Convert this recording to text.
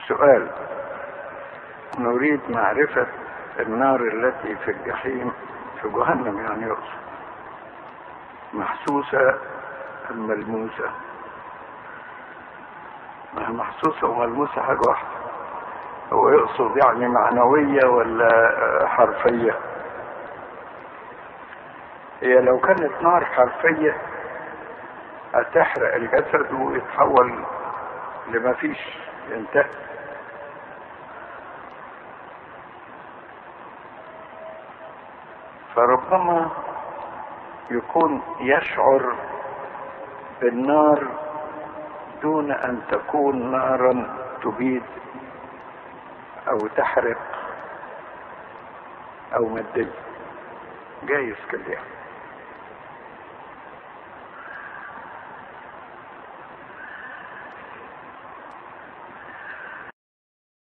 سؤال نريد معرفة النار التي في الجحيم في جهنم يعني يقصد محسوسة أم ملموسة ما هي محسوسة وملموسة حاجة واحدة هو يقصد يعني معنوية ولا حرفية هي لو كانت نار حرفية هتحرق الجسد ويتحول لما فيش ينتهي فربما يكون يشعر بالنار دون ان تكون نارا تبيد او تحرق او ماديه جايز كده يعني